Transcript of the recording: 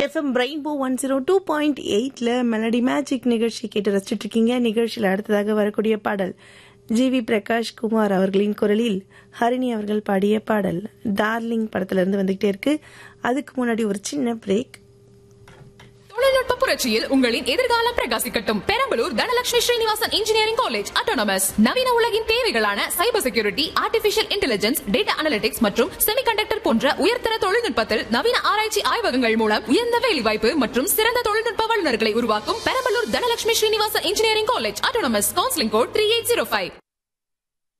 FM rainbow one zero two point எயிட்ல melody magic நிகழ்ச்சி கேட்டு ரசிச்சுட்டு இருக்கீங்க நிகழ்ச்சியில் அடுத்ததாக வரக்கூடிய பாடல் ஜி வி பிரகாஷ் குமார் அவர்களின் குரலில் ஹரிணி அவர்கள் பாடிய பாடல் டார்லிங் படத்துல இருந்து வந்துகிட்டே இருக்கு அதுக்கு முன்னாடி ஒரு சின்ன பிரேக் தொழில்நுட்ப புரட்சியில் உங்களின் எதிர்காலம் பிரகாசிக்கட்டும் Perambalur Dhanalakshmi Srinivasan engineering college autonomous நவீன உலகின் தேவைகளான cyber security artificial intelligence data analytics மற்றும் செமிகண்டக்டர் போன்ற உயர்தர தொழில்நுட்பத்தில் நவீன ஆராய்ச்சி ஆய்வகங்கள் மூலம் உயர்ந்த வேலைவாய்ப்பு மற்றும் சிறந்த தொழில்நுட்ப வல்லுநர்களை உருவாக்கும் Perambalur Dhanalakshmi Srinivasan engineering college autonomous counselling code three eight zero five